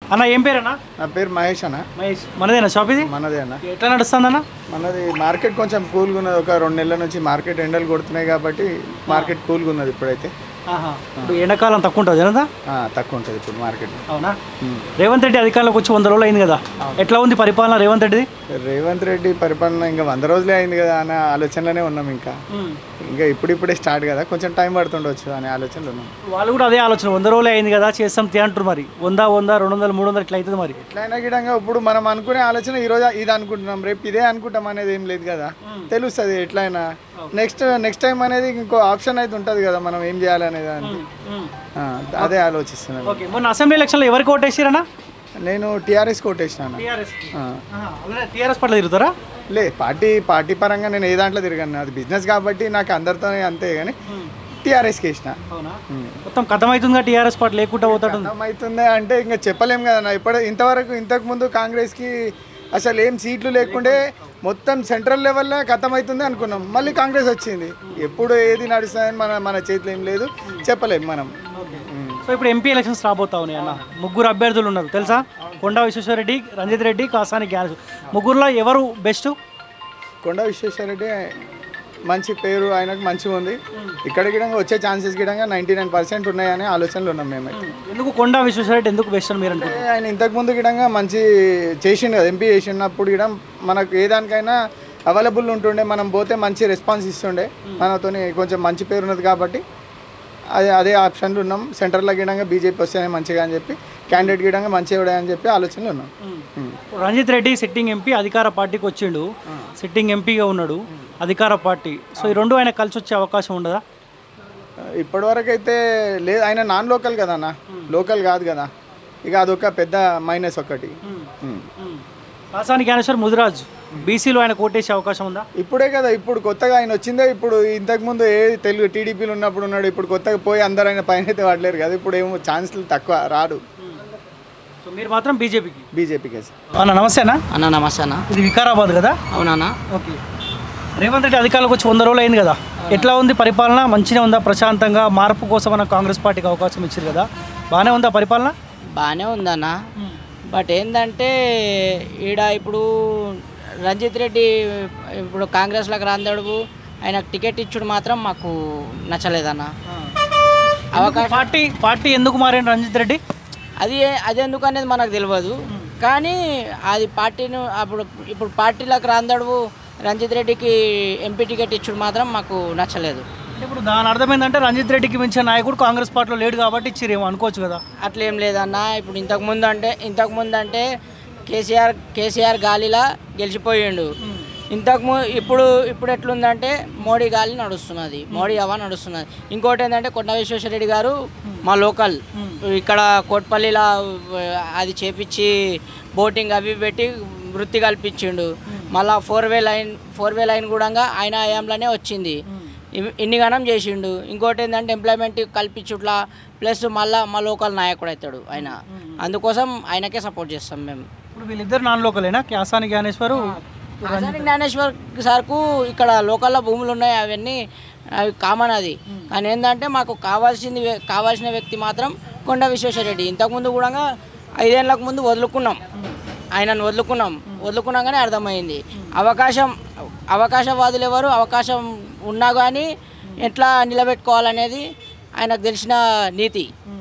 అన్న ఏం పేరన్నా నా పేరు మహేష్ అన్న మహేష్ మనదేనా షాప్ ఇది మనదే అన్న ఎట్లా నడుస్తుందన్న మనది మార్కెట్ కొంచెం కూల్గా ఉన్నది ఒక రెండు నెలల నుంచి మార్కెట్ ఎండలు కొడుతున్నాయి కాబట్టి మార్కెట్ కూల్గా ఉన్నది ఇప్పుడైతే ఆహా. ఇప్పుడు ఎండాకాలం తక్కువ ఉంటుంది జనదా ఆ, తక్కువ ఉంటుంది ఇప్పుడు మార్కెట్ అవునా రేవంత్ రెడ్డి అధికారంలోకి వచ్చి వంద రోజులు అయింది కదా ఎట్లా ఉంది పరిపాలన రేవంత్ రెడ్డిది రేవంత్ రెడ్డి పరిపాలన ఇంకా వంద రోజులే అయింది కదా అనే ఆలోచనలోనే ఉన్నాం ఇంకా ఇంకా ఇప్పుడిప్పుడే స్టార్ట్ కదా కొంచెం టైం పడుతుండొచ్చు అనే ఆలోచనలో ఉన్నాం వాళ్ళు కూడా అదే ఆలోచన వంద రోజులే అయింది కదా చేస్తాం తే అంటారు మరి వంద వంద రెండు వందలు మూడు వందలు ఇట్లా అవుతుంది మరి ఎట్లయినా గిడంగా ఇప్పుడు మనం అనుకునే ఆలోచన ఈ రోజు ఇది అనుకుంటున్నాం రేపు ఇదే అనుకుంటాం అనేది ఏం లేదు కదా తెలుస్తుంది ఎట్లయినా నెక్స్ట్ నెక్స్ట్ టైం అనేది ఇంకో ఆప్షన్ అయితే ఉంటుంది కదా మనం ఏం చేయాలనేది దానికి ఆ, అదే ఆలోచిస్తున్నాను ఓకే మొన్న అసెంబ్లీ ఎలక్షన్లో ఎవరికి ఓటేసిరన్నా నేను టీఆర్ఎస్ కొట్టేసినాను టీఆర్ఎస్ ఆ. టీఆర్ఎస్ పట్ల తిరుగుతారా లే పార్టీ పార్టీ పరంగా నేను ఏ దాంట్లో తిరిగాను అది బిజినెస్ కాబట్టి నాకు అందరితో అంతే కానీ టీఆర్ఎస్కి వేసిన అవునా మొత్తం కథం అవుతుందిగా టీఆర్ఎస్ పార్టీ లేకుండా పోతాడు అవుతుంది అంటే ఇంకా చెప్పలేం కదా ఇప్పుడు ఇంతవరకు ఇంతకు ముందు కాంగ్రెస్కి అసలు ఏం సీట్లు లేకుండే మొత్తం సెంట్రల్ లెవెల్లో అవుతుంది అనుకున్నాం మళ్ళీ కాంగ్రెస్ వచ్చింది ఎప్పుడు ఏది నడుస్తుందని మన మన చేతిలో ఏం లేదు చెప్పలేం మనం ఉమ్. సో ఇప్పుడు ఎంపీ ఎలక్షన్స్ రాబోతా ఉన్నాయి అన్న ముగ్గురు అభ్యర్థులు ఉన్నారు తెలుసా కొండా విశ్వేశ్వరరెడ్డి రంజిత్ రెడ్డి కాసాని జ్ఞాన ముగ్గురులో ఎవరు బెస్ట్ కొండ విశ్వేశ్వరరెడ్డి మంచి పేరు ఆయనకు మంచిగా ఉంది ఇక్కడ గిడంగా వచ్చే ఛాన్సెస్ గిడంగా నైంటీ నైన్ పర్సెంట్ ఉన్నాయనే ఆలోచనలు ఉన్నాం మేమైతే ఎందుకు కొండా విశ్వేశ్వరరెడ్డి ఎందుకు బెస్ట్ అని మీరు అనుకుంటారు అంటే ఆయన ఇంతకు ముందు గిడంగా మంచి చేసిండు కదా ఎంపీ చేసినప్పుడు గిడం మనకు ఏ దానికైనా అవైలబుల్ ఉంటుండే మనం పోతే మంచి రెస్పాన్స్ ఇస్తుండే మనతోని కొంచెం మంచి పేరు ఉన్నది కాబట్టి అదే అదే ఆప్షన్లు ఉన్నాం సెంటర్లో గిడంగా బీజేపీ వస్తేనే మంచిగా అని చెప్పి క్యాండిడేట్ గిడంగా మంచిగా అని చెప్పి ఆలోచనలు ఉన్నాం ఉమ్. రంజిత్ రెడ్డి సిట్టింగ్ ఎంపీ అధికార పార్టీకి వచ్చిండు సిట్టింగ్ ఎంపీగా ఉన్నాడు అధికార పార్టీ సో ఈ రెండు ఆయన కలిసి వచ్చే అవకాశం ఉండదా ఇప్పటివరకు అయితే లేదు ఆయన నాన్ లోకల్ కదా అన్న లోకల్ కాదు కదా ఇక అదొక పెద్ద మైనస్ ఒకటి ఉమ్. కాసాని జ్ఞానేశ్వర్ ముదిరాజ్ బీసీలో ఆయన కోటేసే అవకాశం ఉందా ఇప్పుడే కదా ఇప్పుడు కొత్తగా ఆయన వచ్చిందే ఇప్పుడు ఇంతకుముందు ఏ తెలుగు టీడీపీలు ఉన్నప్పుడు ఉన్నాడు ఇప్పుడు కొత్తగా పోయి అందరూ ఆయన పైన అయితే వాడలేరు కదా ఇప్పుడు ఏమో ఛాన్సులు తక్కువ రాడు సో మీరు మాత్రం బీజేపీకి బీజేపీకి అన్న నమస్తే అన్న అన్న నమస్తే అన్న ఇది వికారాబాద్ కదా అవునా ఓకే రేవంత్ రెడ్డి అధికారంలోకి వచ్చి వంద రోజులు అయింది కదా ఎట్లా ఉంది పరిపాలన మంచిగా ఉందా ప్రశాంతంగా మార్పు కోసం మన కాంగ్రెస్ పార్టీకి అవకాశం ఇచ్చారు కదా బాగానే ఉందా పరిపాలన బాగానే ఉందన్న బట్ ఏంటంటే ఈడ ఇప్పుడు రంజిత్ రెడ్డి ఇప్పుడు కాంగ్రెస్లోకి రాందడు ఆయనకు టికెట్ ఇచ్చుడు మాత్రం మాకు నచ్చలేదన్న అవకాశం పార్టీ పార్టీ ఎందుకు మారిండు రంజిత్ రెడ్డి అది అది ఎందుకు అనేది మనకు తెలియదు కానీ అది పార్టీని అప్పుడు ఇప్పుడు పార్టీలోకి రాందడు రంజిత్ రెడ్డికి ఎంపీ టికెట్ ఇచ్చుడు మాత్రం మాకు నచ్చలేదు అంటే ఇప్పుడు దాని అర్థం ఏంటంటే రంజిత్ రెడ్డికి మించిన నాయకుడు కాంగ్రెస్ పార్టీలో లేడు కాబట్టి ఇచ్చిరేమో అనుకోవచ్చు కదా అట్లేం లేదన్న ఇప్పుడు ఇంతకు ముందు అంటే ఇంతకు ముందు అంటే కేసీఆర్ కేసీఆర్ గాలిలా గెలిచిపోయిండు ఇంతకు ము ఇప్పుడు ఇప్పుడు ఎట్లుందంటే మోడీ గాలి నడుస్తున్నది మోడీ హవా నడుస్తున్నది ఇంకోటి ఏంటంటే కొండ విశ్వేశ్వరరెడ్డి గారు మా లోకల్ ఇక్కడ కోట్పల్లిలా అది చేపించి బోటింగ్ అవి పెట్టి వృత్తి కల్పించిండు మళ్ళా four way line four way line కూడా ఆయన హయాంలోనే వచ్చింది ఇవి- ఇన్ని గణం చేసిండు ఇంకోటి ఏంటంటే ఎంప్లాయ్మెంట్ కల్పించుట్లా ప్లస్ మళ్ళా మా లోకల్ నాయకుడు అవుతాడు ఆయన అందుకోసం ఆయనకే సపోర్ట్ చేస్తాం మేము ఇప్పుడు వీళ్ళిద్దరు నాన్ లోకలేనా క్యాసాని జ్ఞానేశ్వరు ఆచార్య జ్ఞానేశ్వర్ సార్కు ఇక్కడ లోకల్లో భూములు ఉన్నాయి అవన్నీ అవి కామన్ అది కానీ ఏంటంటే మాకు కావాల్సింది వ్య- కావాల్సిన వ్యక్తి మాత్రం కొండ విశ్వేశ్వరరెడ్డి ఇంతకుముందు కూడా ఐదేళ్ళకు ముందు వదులుకున్నాం ఆయనను వదులుకున్నాం వదులుకున్నాగానే అర్థమైంది అవకాశం అవకాశవాదులు ఎవరు అవకాశం ఉన్నా కానీ ఎట్లా నిలబెట్టుకోవాలనేది ఆయనకు తెలిసిన నీతి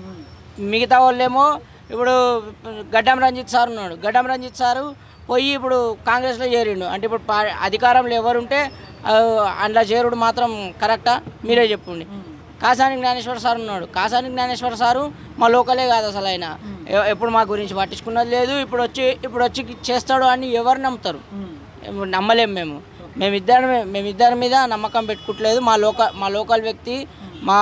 మిగతా వాళ్ళేమో ఇప్పుడు గడ్డం రంజిత్ సార్ ఉన్నాడు గడ్డం రంజిత్ సారు పోయి ఇప్పుడు కాంగ్రెస్లో చేరిండు అంటే ఇప్పుడు పా అధికారంలో ఎవరుంటే ఆ, అందులో చేరుడు మాత్రం కరెక్టా మీరే చెప్పండి కాసాని జ్ఞానేశ్వర సార్ ఉన్నాడు కాసాని జ్ఞానేశ్వర సారు మా లోకలే కాదు అసలు ఆయన ఎ- ఎప్పుడు మా గురించి పట్టించుకున్నది లేదు ఇప్పుడు వచ్చి ఇప్పుడు వచ్చి చేస్తాడు అని ఎవరు నమ్ముతారు ఏమో నమ్మలేం మేము మేమిద్దరం మేమిద్దరి మీద నమ్మకం పెట్టుకోవట్లేదు మా లోక మా లోకల్ వ్యక్తి మా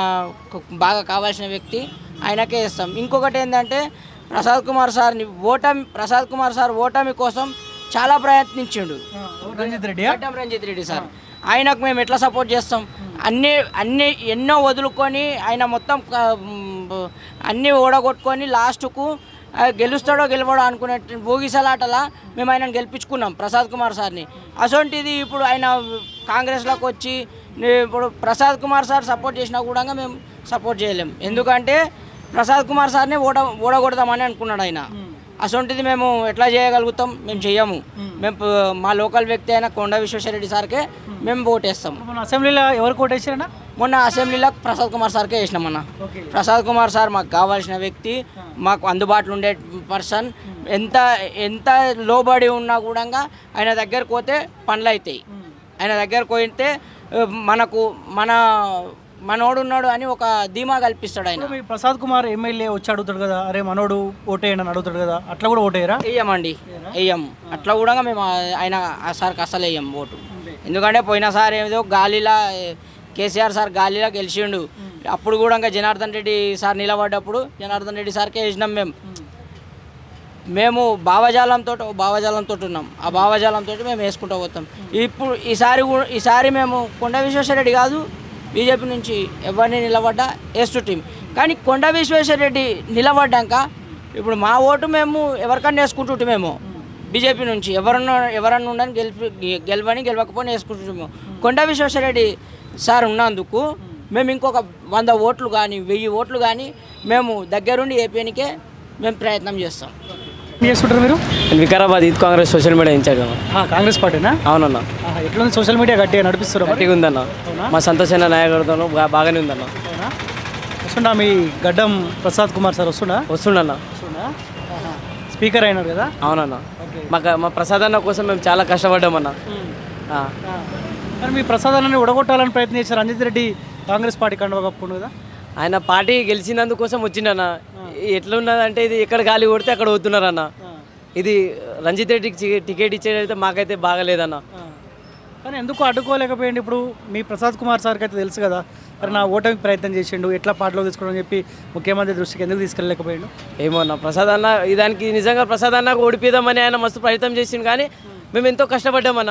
బాగా కావాల్సిన వ్యక్తి ఆయనకే ఇస్తాం ఇంకొకటి ఏంటంటే ప్రసాద్ కుమార్ సార్ని ఓటమి ప్రసాద్ కుమార్ సార్ ఓటమి కోసం చాలా ప్రయత్నించిండు రంజిత్ రెడ్డి గడ్డం రంజిత్ రెడ్డి సార్ ఆయనకు మేము ఎట్లా సపోర్ట్ చేస్తాం అన్ని అన్ని ఎన్నో వదులుకొని ఆయన మొత్తం క- మ్, అన్నీ ఓడగొట్టుకొని లాస్ట్కు ఆ, గెలుస్తాడో గెలవడో అనుకునే భోగిసలాటలా మేము ఆయనను గెలిపించుకున్నాం ప్రసాద్ కుమార్ సార్ని అసొంటిది ఇప్పుడు ఆయన కాంగ్రెస్లోకి వచ్చి నే- ఇప్పుడు ప్రసాద్ కుమార్ సార్ సపోర్ట్ చేసినా కూడా మేము సపోర్ట్ చేయలేం ఎందుకంటే ప్రసాద్ కుమార్ సార్ని ఓడ ఓడగొడదామని అనుకున్నాడు ఆయన అసొంటిది మేము ఎట్లా చేయగలుగుతాం మేము చెయ్యము మేము ప- మా లోకల్ వ్యక్తి అయిన కొండ విశ్వేశ్వరరెడ్డి సార్కే మేము ఓటేస్తాం మన అసెంబ్లీలో ఎవరు కోటేసారన్నా మొన్న అసెంబ్లీలో ప్రసాద్ కుమార్ సార్కే వేసినామన్న ఓకే ప్రసాద్ కుమార్ సార్ మాకు కావాల్సిన వ్యక్తి మాకు అందుబాటులో ఉండే పర్సన్ ఎంత ఎంత లోబడి ఉన్నా కూడా ఆయన దగ్గరకు పోతే పనులు అవుతాయి ఆయన దగ్గరకు పోయితే ఆ, మనకు మన మనోడు ఉన్నాడు అని ఒక ధీమా కల్పిస్తాడు ఆయన ఇప్పుడు మీ ప్రసాద్ కుమార్ ఎమ్మెల్యే వచ్చి అడుగుతాడు కదా అరే మనోడు ఓటేయండి అని అడుగుతాడు కదా అట్లా కూడా ఓటేయరా వేయమండి వేయం అట్లా కూడా మేము ఆ- ఆయన ఆ సార్కి అసలు వేయం ఓటు ఎందుకంటే పోయిన సార్ ఏదో గాలిలా ఏ, కేసీఆర్ సార్ గాలిలా గెలిచిండు అప్పుడు కూడా ఇంకా జనార్దన్ రెడ్డి సార్ నిలబడ్డప్పుడు జనార్దన్ రెడ్డి సార్కే వేసినాం మేము మేము భావజాలంతో భావజాలంతో ఉన్నాం ఆ భావజాలంతో మేము వేసుకుంటూ పోతాం ఇప్పుడు ఈసారి కూడా- ఈసారి మేము కొండ విశ్వేశ్వరరెడ్డి కాదు బీజేపీ నుంచి ఎవరిని నిలబడ్డా వేస్తు టీం కానీ కొండ విశ్వేశ్వరరెడ్డి నిలబడ్డాక ఇప్పుడు మా ఓటు మేము ఎవరికన్నా వేసుకుంటుంటామేమో బీజేపీ నుంచి ఎవరన్నా ఎవరన్నా ఉండని గెలిపి గె- గెలవని గెలవకపోని వేసుకుంటుంటామేమో కొండ విశ్వేశ్వరరెడ్డి సార్ ఉన్నందుకు మేము ఇంకొక వంద ఓట్లు కానీ వెయ్యి ఓట్లు కానీ మేము దగ్గరుండి ఏపీనికే మేము ప్రయత్నం చేస్తాం ఏం చేస్తుంటారు మీరు నేను Vikarabad youth Congress social media incharge అన్న ఆ, కాంగ్రెస్ పార్టీనా అవునన్న ఆహా, ఎట్లుంది సోషల్ మీడియా గట్టిగా నడిపిస్తారు మరి గట్టిగా ఉందన్న మా సంతోషమైన నాయకుడితో బా- బాగానే ఉందన్న అవునా వస్తుండా మీ గడ్డం ప్రసాద్ కుమార్ సార్ వస్తుండా వస్తుండన్న వస్తుండా ఆహా. స్పీకర్ అయినారు కదా అవునన్న ఓకే మాకు మా ప్రసాదన్న కోసం మేము చాలా కష్టపడ్డామన్న ఆ. ఆ. మరి మీ ప్రసాదాన్ని ఉడగొట్టాలని ప్రయత్నం చేశారు రంజిత్ రెడ్డి కాంగ్రెస్ పార్టీ కండువా కప్పుకుండు కదా ఆయన పార్టీ గెలిచినందుకోసం వచ్చిండన్న ఎట్లా ఉన్నదంటే ఇది ఎక్కడ గాలి కొడితే అక్కడ పోతున్నారన్న ఇది రంజిత్ రెడ్డికి చి- టికెట్ ఇచ్చేదైతే మాకైతే బాగలేదన్న ఆ. కానీ ఎందుకు అడ్డుకోలేకపోయింది ఇప్పుడు మీ ప్రసాద్ కుమార్ సార్కి అయితే తెలుసు కదా మరి నా ఓటమికి ప్రయత్నం చేసిండు ఎట్లా పాటలో తీసుకోవడం అని చెప్పి ముఖ్యమంత్రి దృష్టికి ఎందుకు తీసుకెళ్ళలేకపోయిండు ఏమో అన్న ప్రసాద్ అన్న దానికి నిజంగా ప్రసాద్ అన్నకు ఓడిపిద్దామని ఆయన మస్తు ప్రయత్నం చేసిండు కానీ మేము ఎంతో కష్టపడ్డామన్న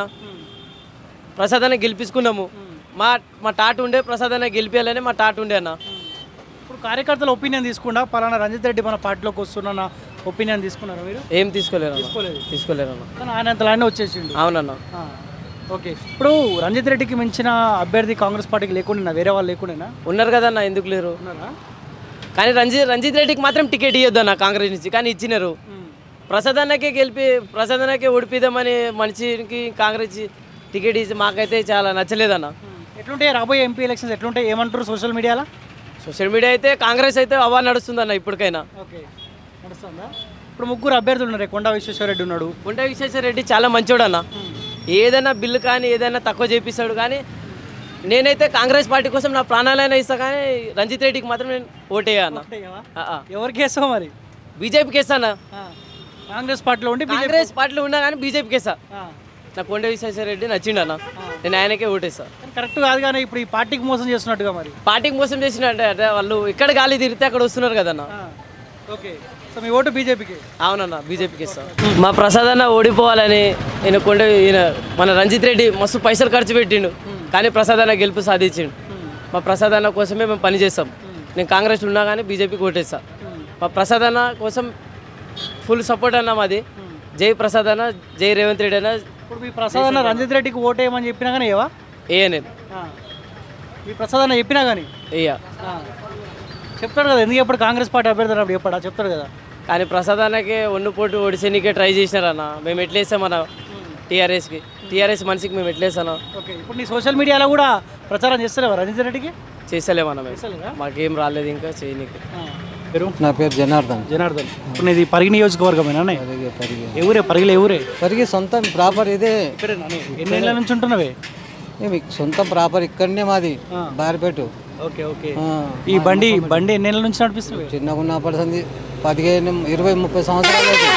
ప్రసాద్ అన్న గెలిపించుకున్నాము మా మా టాట్ ఉండే ప్రసాద్ అన్న గెలిపించాలని మా టాట్ ఉండే అన్న ఇప్పుడు కార్యకర్తల ఒపీనియన్ తీసుకుండా పలానా రంజిత్ రెడ్డి మన పార్టీలోకి వస్తున్న ఒపీనియన్ తీసుకున్నారు మీరు ఏం తీసుకోలేరు అన్న తీసుకోలేదు. తీసుకోలేరు అన్న కానీ ఆయన అంతలానే వచ్చేసిండు అవునన్న ఆ. ఓకే ఇప్పుడు రంజిత్ రెడ్డికి మించిన అభ్యర్థి కాంగ్రెస్ పార్టీకి లేకుండా వేరే వాళ్ళు లేకుండా ఉన్నారు కదన్న ఎందుకు లేరు ఉన్నారా కానీ రంజిత్ రంజిత్ రెడ్డికి మాత్రం టికెట్ ఇవ్వద్దు అన్న కాంగ్రెస్ నుంచి కానీ ఇచ్చినారు ప్రసాద్ అన్నకే గెలిపి ప్రసాద్ అన్నకే ఓడిపిద్దామని మనిషికి కాంగ్రెస్ టికెట్ ఇచ్చి మాకైతే చాలా నచ్చలేదన్న ఎట్లుంటాయి రాబోయే ఎంపీ ఎలక్షన్స్ ఎట్లుంటాయి ఏమంటారు సోషల్ మీడియాలో సోషల్ మీడియా అయితే కాంగ్రెస్ అయితే అవా నడుస్తుందన్న ఇప్పటికైనా ఓకే నడుస్తుందా ఇప్పుడు ముగ్గురు అభ్యర్థులు ఉన్నారు కొండా విశ్వేశ్వరరెడ్డి ఉన్నాడు గుంట విశ్వేశ్వర రెడ్డి చాలా మంచోడు అన్న ఏదైనా బిల్లు కానీ ఏదైనా తక్కువ చేపిస్తాడు కానీ నేనైతే కాంగ్రెస్ పార్టీ కోసం నా ప్రాణాలైనా ఇస్తా కానీ రంజిత్ రెడ్డికి మాత్రం నేను ఓటేయ అన్న ఆ, ఆ. ఎవరికి వేస్తావు మరి బీజేపీకి వేస్తానా ఆ. కాంగ్రెస్ పార్టీలో ఉండి బీజేపీ కాంగ్రెస్ పార్టీలో ఉన్నా కానీ బీజేపీకి వేస్తా ఆ. నాకు కొండ విశ్వేశ్వర రెడ్డి నచ్చిండు అన్న నేను ఆయనకే ఓటేస్తా కానీ కరెక్ట్ కాదు కానీ ఇప్పుడు ఈ పార్టీకి మోసం చేస్తున్నట్టుగా మరి పార్టీకి మోసం చేసినట్టే అంటే వాళ్ళు ఎక్కడ గాలి తిరిగితే అక్కడ వస్తున్నారు కదన్న ఆ. ఓకే సో మీ ఓటు బీజేపీకి అవునన్న బీజేపీకి ఇస్తా మా ప్రసాద్ అన్న ఓడిపోవాలని ఈయన కొండ ఈయన మన రంజిత్ రెడ్డి మస్తు పైసలు ఖర్చు పెట్టిండు కానీ ప్రసాద్ అన్న గెలుపు సాధించిండు మా ప్రసాద్ అన్న కోసమే మేము పని చేస్తాం నేను కాంగ్రెస్లో ఉన్నా కానీ బీజేపీకి ఓటేస్తా మా ప్రసాద్ అన్న కోసం ఫుల్ సపోర్ట్ అన్న మాది జై ప్రసాద్ అన్న జై రేవంత్ రెడ్డి అన్న ఇప్పుడు మీ ప్రసాద్ అన్న రంజిత్ రెడ్డికి ఓటు వేయమని చెప్పినా కానీ ఏవా ఏ నేను మీ ప్రసాద్ అన్న చెప్పినా కానీ ఇయ్య చెప్తాడు కదా ఎందుకు ఎప్పుడు కాంగ్రెస్ పార్టీ అభ్యర్థి అన్నప్పుడు చెప్పాడా చెప్తాడు కదా కానీ ప్రసాద్ అన్నకి ఒన్ను పోటీ ఓడిసేనికే ట్రై చేసినారన్న మేము ఎట్లేసాం మన టీఆర్ఎస్కి టీఆర్ఎస్ మనిషికి మేము ఎట్లేసాను ఓకే ఇప్పుడు నీ సోషల్ మీడియాలో కూడా ప్రచారం చేస్తలేవా రంజిత్ రెడ్డికి చేసలేమన్న మేము చేస్తలేదా? మాకేం రాలేదు ఇంకా చేయనీకి పేరు నా పేరు జనార్దన్ జనార్దన్ ఇప్పుడు నీది పరిగి నియోజకవర్గమేనా అన్నయ్య? పరిగి పరిగి ఏ ఊరే పరిగిలే ఊరే పరిగి సొంతం ప్రాపర్ ఇదే ఇక్కడేనా అన్నయ్య? ఎన్నేళ్ళ నుంచి ఉంటున్నావే ఏమి సొంతం ప్రాపర్ ఇక్కడనే మాది ఆ. బారిపేట ఓకే ఓకే ఆ. ఈ బండి బండి ఎన్నేళ్ళ నుంచి నడిపిస్తున్నావే చిన్నగా ఉన్నప్పటి పదిహేను ఇరవై ముప్పై సంవత్సరాలు అయితే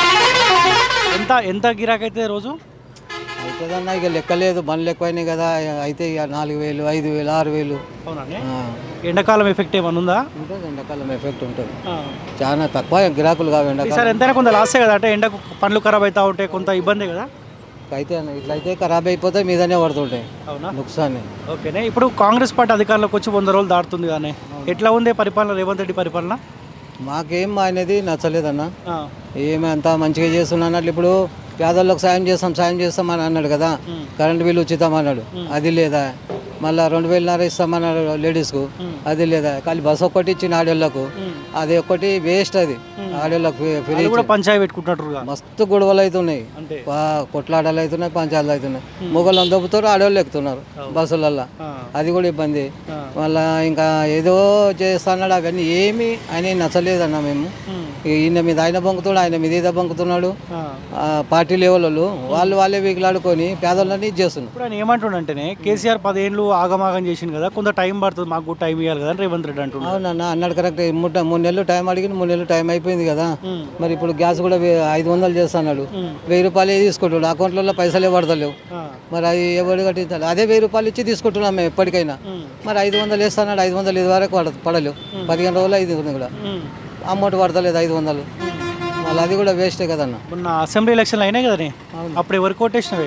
ఎంత ఎంత గిరాకీ అయితే రోజు అవుతుందన్న ఇక లెక్కలేదు బండ్లు ఎక్కువైనాయి కదా అయితే ఇక నాలుగు వేలు ఐదు వేలు ఆరు వేలు అవునా అన్నయ్య? ఆ. ఎండాకాలం ఎఫెక్ట్ ఏమైనా ఉందా ఉంటుంది ఎండాకాలం ఎఫెక్ట్ ఉంటుంది ఆ. చాలా తక్కువ గిరాకులు కావు ఎండాకాలం ఈసారి ఎంతైనా కొంత లాసే కదా అంటే ఎండకు పండ్లు ఖరాబ్ అవుతా ఉంటాయి కొంత ఇబ్బంది కదా అయితే అన్న ఇట్లయితే ఖరాబ్ అయిపోతే మీదనే పడుతుంటాయి అవునా నుక్సాన్ని ఓకేనే ఇప్పుడు కాంగ్రెస్ పార్టీ అధికారంలోకి వచ్చి వంద రోజులు దాటుతుంది కానీ ఎట్లా ఉంది పరిపాలన రేవంత్ రెడ్డి పరిపాలన మాకేం ఆయనది నచ్చలేదన్న ఆ. ఏమి అంత మంచిగా చేస్తున్నా అన్నట్లు ఇప్పుడు పేదలకు సాయం చేస్తాం సాయం చేస్తాం అని అన్నాడు కదా కరెంట్ బిల్లు ఉచితం అన్నాడు అది లేదా మళ్ళీ రెండు వేలన్నర ఇస్తామన్నారు లేడీస్కు అది లేదా ఖాళీ బస్సు ఒక్కటి ఇచ్చిన ఆడోళ్ళకు అది ఒక్కటి వేస్ట్ అది ఆడోళ్ళకు ఫ్రీ అది కూడా పంచాయతీ పెట్టుకుంటున్నట్టుగా మస్తు గొడవలు అవుతున్నాయి అంటే పా- కొట్లాటలు అవుతున్నాయి పంచాయతీలు అవుతున్నాయి మొగలు దొబ్బుతారు ఆడవాళ్ళు ఎక్కుతున్నారు బస్సులల్లో అది కూడా ఇబ్బంది మళ్ళా ఇంకా ఏదో చేస్తున్నాడు అవన్నీ ఏమీ ఆయన నచ్చలేదన్న మేము ఈయన మీద ఆయన బొంకుతున్నాడు ఆయన మీద ఏదో బొంకుతున్నాడు ఆ, పార్టీ లెవెల్ వాళ్ళు వాళ్ళు వాళ్ళే వీకులాడుకొని పేదలని ఇది చేస్తున్నారు ఇప్పుడు ఆయన ఏమంటుండంటేనే కేసీఆర్ పదేళ్ళు ఆగమాగం చేసింది కదా కొంత టైం పడుతుంది మాకు కూడా టైం ఇవ్వాలి కదా అని రేవంత్ రెడ్డి అంటున్నాడు అవునన్న అన్నాడు కరెక్ట్ మూడు మూడు నెలలు టైం అడిగి మూడు నెలలు టైం అయిపోయింది కదా మరి ఇప్పుడు గ్యాస్ కూడా వే- ఐదు వందలు చేస్తున్నాడు వెయ్యి రూపాయలు తీసుకుంటాడు అకౌంట్లలో పైసలే పడతలేవు మరి అది ఎవరు కట్టించాలి అదే వెయ్యి రూపాయలు ఇచ్చి తీసుకుంటున్నాం మేము ఎప్పటికైనా మరి ఐదు వందలు వేస్తున్నాడు ఐదు వందలు ఇది వరకు పడ పడలేవు పదిహేను రోజులు ఐదు ఉంది కూడా అమౌంట్ పడతలేదు ఐదు వందలు మళ్ళీ అది కూడా వేస్టే కదన్న మొన్న అసెంబ్లీ ఎలక్షన్లు అయినాయి కదనే అప్పుడు ఎవరు కొట్టేసినవే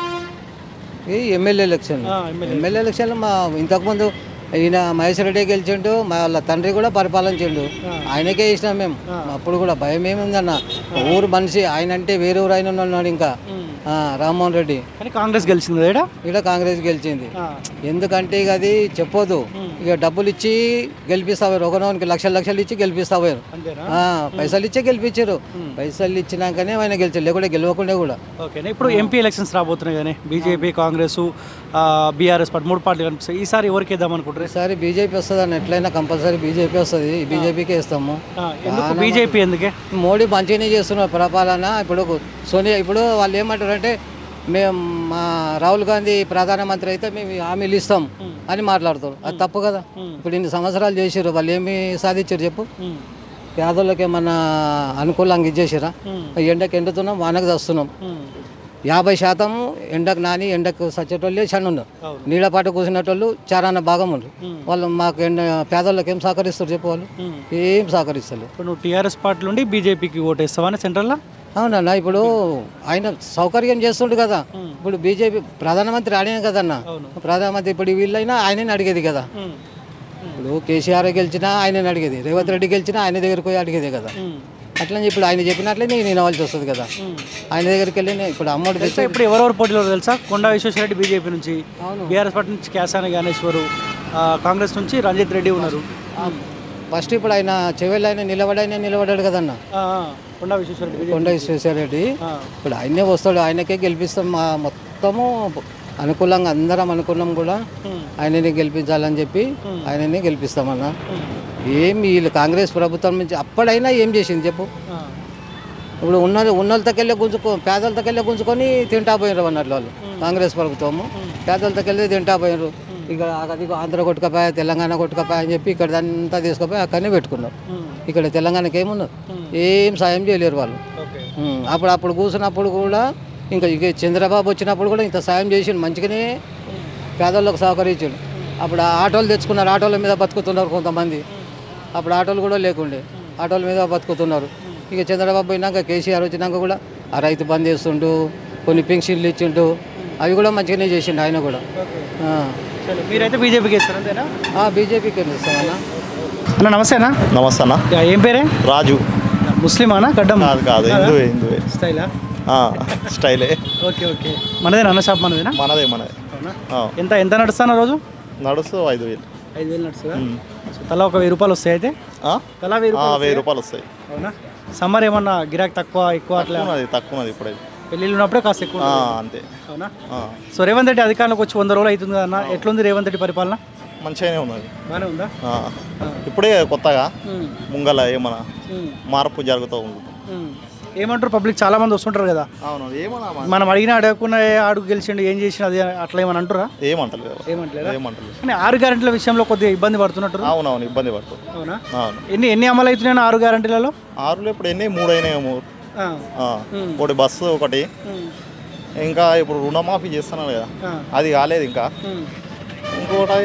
ఈ ఎమ్మెల్యే ఎలక్షన్ ఎమ్మెల్యే ఎలక్షన్లో మా ఇంతకుముందు ఈయన మహేశ్వర రెడ్డి గెలిచిండు మా వాళ్ళ తండ్రి కూడా పరిపాలించిండు ఆయనకే ఇచ్చినాం మేము అప్పుడు కూడా భయం ఏముందన్న ఊరు మనిషి ఆయన అంటే వేరే ఊరు ఆయన ఉన్నాడు ఇంకా ఆ, రామ్మోహన్ రెడ్డి కానీ కాంగ్రెస్ గెలిచింది కదా ఈడ? ఇక్కడ కాంగ్రెస్ గెలిచింది ఆ. ఎందుకంటే ఇక అది చెప్పొద్దు ఇక డబ్బులు ఇచ్చి గెలిపిస్తావారు ఒకనోనికి లక్షల లక్షలు ఇచ్చి గెలిపిస్తావారు అంతేనా ఆ, పైసలు ఇచ్చే గెలిపించారు పైసలు ఇచ్చినాకనే ఆయన గెలిచారు లేకుంటే గెలవకుండా కూడా ఓకేనా ఇప్పుడు ఎంపీ ఎలక్షన్స్ రాబోతున్నాయి కానీ బీజేపీ కాంగ్రెస్ బీఆర్ఎస్ పార్టీ మూడు పార్టీలు కనిపిస్తాయి ఈసారి ఎవరికి వేద్దాం అనుకుంటారు ఈసారి బీజేపీ వస్తుంది అన్న ఎట్లయినా కంపల్సరీ బీజేపీ వస్తుంది బీజేపీకే ఇస్తాము ఎందుకు బీజేపీ ఎందుకే మోడీ మంచిగానే చేస్తున్నారు పరిపాలన ఇప్పుడు సోనియా ఇప్పుడు వాళ్ళు ఏమంటారంటే మేము మా రాహుల్ గాంధీ ప్రధానమంత్రి అయితే మేము ఈ హామీలు ఇస్తాం అని మాట్లాడతారు అది తప్పు కదా ఇప్పుడు ఇన్ని సంవత్సరాలు చేసారు వాళ్ళు ఏమి సాధించారు చెప్పు పేదోళ్ళకి ఏమన్నా అనుకూలంగా ఇచ్చేసారా ఎండకు ఎండుతున్నాం వానకు వస్తున్నాం యాభై శాతం ఎండకు నాని ఎండకు సచ్చేటోళ్ళే చండ ఉన్నారు నీళ్ళపాటు కూర్చునేటోళ్ళు చారాన భాగం ఉన్నారు వాళ్ళు మాకు ఎండ పేదోళ్ళకి ఏం సహకరిస్తారు చెప్పు వాళ్ళు ఏం సహకరిస్తారు ఇప్పుడు నువ్వు టీఆర్ఎస్ పార్టీ నుండి బీజేపీకి ఓటేస్తావా సెంట్రల్లో అవునన్న ఇప్పుడు ఆయన సౌకర్యం చేస్తుండు కదా ఇప్పుడు బీజేపీ ప్రధానమంత్రి ఆయనే కదన్న ప్రధానమంత్రి ఇప్పుడు వీళ్ళైనా ఆయనని అడిగేది కదా ఇప్పుడు కేసీఆర్ గెలిచినా ఆయనని అడిగేది రేవంత్ రెడ్డి గెలిచినా ఆయన దగ్గరికి పోయి అడిగేదే కదా అట్లని ఇప్పుడు ఆయన చెప్పినట్లే నేను వినవలసి వస్తుంది కదా ఆయన దగ్గరికి వెళ్ళి నేను ఇప్పుడు అమ్మోడు తెచ్చి ఇప్పుడు ఎవరెవరు పోటీలో తెలుసా కొండా విశ్వేశ్వరరెడ్డి బీజేపీ నుంచి బీఆర్ఎస్ పార్టీ నుంచి కేసాని జ్ఞానేశ్వరు ఆ, కాంగ్రెస్ నుంచి రంజిత్ రెడ్డి ఉన్నారు ఫస్ట్ ఇప్పుడు ఆయన చెవెళ్ళు ఆయన నిలబడి ఆయన నిలబడ్డాడు కదన్న ఆ, ఆ, కొండా విశ్వేశ్వరరెడ్డి కొండ విశ్వేశ్వరరెడ్డి ఇప్పుడు ఆయనే వస్తాడు ఆయనకే గెలిపిస్తాం మా మొత్తము అనుకూలంగా అందరం అనుకున్నాం కూడా ఆయననే గెలిపించాలని చెప్పి ఆయననే గెలిపిస్తామన్న ఏం వీళ్ళు కాంగ్రెస్ ప్రభుత్వం నుంచి అప్పుడైనా ఏం చేసింది చెప్పు ఇప్పుడు ఉన్న ఉన్నోళ్ళతోకెళ్ళి గుంజుకో పేదలతోకెళ్ళి గుంజుకొని తింటా పోయినారు అన్నట్లు వాళ్ళు కాంగ్రెస్ ప్రభుత్వము పేదలతోకెళ్ళి తింటా పోయినారు ఇక్కడ అది ఆంధ్ర కొట్టుకపోయా తెలంగాణ కొట్టుకపోయా అని చెప్పి ఇక్కడ అంతా తీసుకుపోయి అక్కడనే పెట్టుకున్నారు ఇక్కడ తెలంగాణకి ఏమున్నది ఏం సాయం చేయలేరు వాళ్ళు ఉం. అప్పుడు అప్పుడు కూర్చున్నప్పుడు కూడా ఇంకా ఇక చంద్రబాబు వచ్చినప్పుడు కూడా ఇంత సాయం చేసిండు మంచిగానే పేదలకు సహకరించాడు అప్పుడు ఆ ఆటోలు తెచ్చుకున్నారు ఆటోల మీద బతుకుతున్నారు కొంతమంది అప్పుడు ఆటోలు కూడా లేకుండే ఆటోల మీద బతుకుతున్నారు ఇక చంద్రబాబు పోయినాక కేసీఆర్ వచ్చినాక కూడా ఆ రైతు బంద్ చేస్తుండు కొన్ని పెన్షన్లు ఇచ్చిండు అవి కూడా మంచిగానే చేసిండు ఆయన కూడా ఆ. సరే మీరైతే బీజేపీకి ఇస్తారు అంతేనా ఆ, బీజేపీకి ఇస్తామన్నా అన్న నమస్తే అన్న నమస్తే అన్న యా, ఏం పేరే రాజు ముస్లిమానా గడ్డం కాదు కాదు హిందువే హిందువే స్టైలా ఆ, స్టైలే ఓకే ఓకే మనదేనా అన్న షాప్ మనదేనా మనదే మనదే అవునా ఆ, ఎంత ఎంత నడుస్తాను రోజు నడుస్తూ ఐదు వేలు ఐదు వేలు నడుస్తుందా సో తలా ఒక వెయ్యి రూపాయలు వస్తాయి అయితే ఆ? తలా వెయ్యి ఆ, రూపాయలు వెయ్యి రూపాయలు వస్తాయి అవునా సమ్మర్ ఏమన్నా గిరాక్ తక్కువ ఎక్కువ అట్లా తక్కువది తక్కువది ఇప్పుడైతే పెళ్ళిళ్ళు ఉన్నప్పుడే కాస్త ఎక్కువ ఆ, ఉంటుంది. అంతే అవునా ఆ, సో రేవంత్ రెడ్డి అధికారంలోకి వచ్చి వంద రోజులు అవుతుంది కదా అన్న ఎట్లుంది రేవంత్ రెడ్డి పరిపాలన మంచిగానే ఉన్నది బాగానే ఉందా ఆ, ఇప్పుడే కొత్తగా ఉమ్, ముంగల ఏమన్నా ఉమ్, మార్పు జరుగుతూ ఉంది ఉమ్. ఏమంటారు పబ్లిక్ చాలా మంది వస్తుంటారు కదా అవును ఏమన్నా మనం అడిగినా అడగకుండా ఏ ఆడుగు గెలిచిండు ఏం చేసిన అది అట్లా ఏమని అంటారా ఏమంటలేదు ఏమంటలేదా ఏమంటలేదు కానీ ఆరు గ్యారెంటీల విషయంలో కొద్దిగా ఇబ్బంది పడుతున్నట్టు అవునవును ఇబ్బంది పడుతుంది అవునా అవును ఎన్ని ఎన్ని అమలు అవుతున్నాయి ఆరు గ్యారెంటీలలో ఆరులో ఇప్పుడు ఎన్ని మూడు అయినాయి మూడు ఆ, ఆ, ఒకటి బస్సు ఒకటి ఉమ్, ఇంకా ఇప్పుడు రుణమాఫీ చేస్తున్నాను కదా ఆ, అది కాలేదు ఇంకా ఉమ్. ఇంకోటి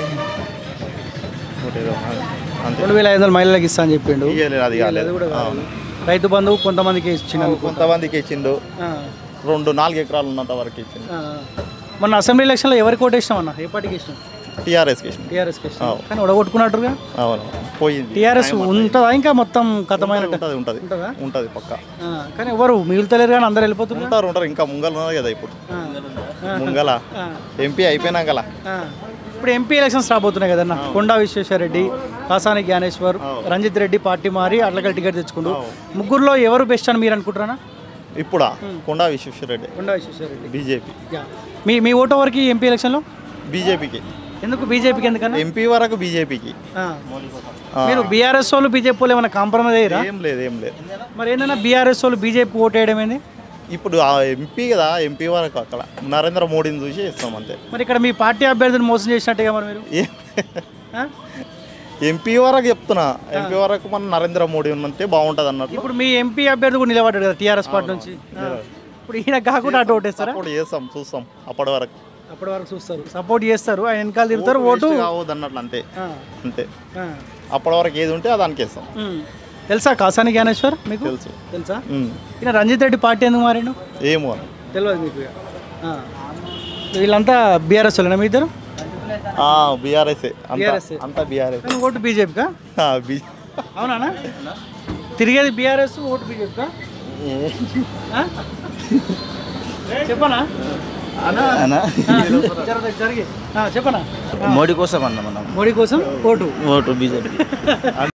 ఇంకోటి ఏదో ఉన్నది. అంతే రెండు వేల ఐదు వందల మహిళలకు ఇస్తా అని చెప్పిండు ఇయ్యలేదు అది కాలేదు కూడా కాదు. అవును. రైతు బంధువు కొంతమందికి ఇచ్చిన కొంతమందికి ఇచ్చిండు ఆ, రెండు నాలుగు ఎకరాలు ఉన్నంత వరకు ఇచ్చిండు ఆ. మొన్న అసెంబ్లీ ఎలక్షన్లో ఎవరికి ఓటేసినాం అన్న ఏ పార్టీకి ఇష్టం టీఆర్ఎస్కి ఇచ్చిండు టీఆర్ఎస్కి ఇష్టం కానీ ఒడగొట్టుకున్నట్టుగా అవును పోయింది టీఆర్ఎస్ ఉంటుందా ఇంకా మొత్తం కథమైన ఉంటుంది ఉంటుంది ఉంటుందా ఉంటుంది పక్క ఆ, కానీ ఎవరు మిగులుతలేరు కానీ అందరు వెళ్ళిపోతున్నారు ఉంటారు ఉంటారు ఇంకా ముంగల్ ఉన్నది కదా ఇప్పుడు ఆ, ముంగల ఆ, ఎంపీ అయిపోయినాకల ఆ. ఇప్పుడు ఎంపీ ఎలక్షన్స్ రాబోతున్నాయి కదన్న కొండా విశ్వేశ్వరరెడ్డి కాసాని జ్ఞానేశ్వర్ రంజిత్ రెడ్డి పార్టీ మారి అట్లకల్ టికెట్ తెచ్చుకుండు ముగ్గురులో ఎవరు బెస్ట్ అని మీరు అనుకుంటారా ఇప్పుడా కొండా విశ్వేశ్వరరెడ్డి కొండా విశ్వేశ్వరరెడ్డి బీజేపీ యా. మీ మీ ఓటు వరకు ఎంపీ ఎలక్షన్లో బీజేపీకి ఎందుకు బీజేపీకి ఎందుకన్నా ఎంపీ వరకు బీజేపీకి ఆ. మీరు బీఆర్ఎస్ వాళ్ళు బీజేపీ వాళ్ళు ఏమైనా కాంప్రమైజ్ అయ్యారా ఏం లేదు ఏం లేదు మరి ఏంటన్నా బీఆర్ఎస్ వాళ్ళు బీజేపీ ఓటు వేయడం ఏంది ఇప్పుడు ఆ ఎంపీ కదా ఎంపీ వరకు అక్కడ నరేంద్ర మోడీని చూసి ఇస్తాం అంతే మరి ఇక్కడ మీ పార్టీ అభ్యర్థిని మోసం చేసినట్టుగా మరి మీరు ఏం ఆ? ఎంపీ వరకు చెప్తున్నా ఎంపీ వరకు మన నరేంద్ర మోడీ ఉన్నంతే బాగుంటుంది అన్నట్లు ఇప్పుడు మీ ఎంపీ అభ్యర్థి కూడా నిలబడ్డాడు కదా టీఆర్ఎస్ పార్టీ నుంచి ఆ. ఇప్పుడు ఈయన కాకుండా అటు ఓటేస్తారా అప్పుడు చేస్తాం చూస్తాం అప్పటి వరకు అప్పటి వరకు చూస్తారు సపోర్ట్ చేస్తారు ఆయన వెనకాల తిరుగుతారు ఓటు కావద్దు అన్నట్లు అంతే ఆ. అంతే ఆ. అప్పటి వరకు ఏది ఉంటే దానికి వేస్తాం ఉమ్. తెలుసా కాసాని జ్ఞానేశ్వర్ మీకు తెలుసు తెలుసా ఉమ్. ఈయన రంజిత్ రెడ్డి పార్టీ ఎందుకు మారిండు ఏమో అని. తెలియదు మీకు ఇక. ఆ. వీళ్ళంతా బీఆర్ఎస్ వాళ్ళేనా మీ ఇద్దరు ఆ బీఆర్ఎస్ అంతా BRS. అంతా బీఆర్ఎస్ కానీ ఓటు బీజేపీకా బీ అవునా తిరిగేది బీఆర్ఎస్ ఓటు బీజేపీకా ఆ? చెప్పనా జర- జరిగి ఆ, చెప్పనా మోడీ కోసం అన్న మనం మోడీ కోసం ఓటు ఓటు బీజేపీ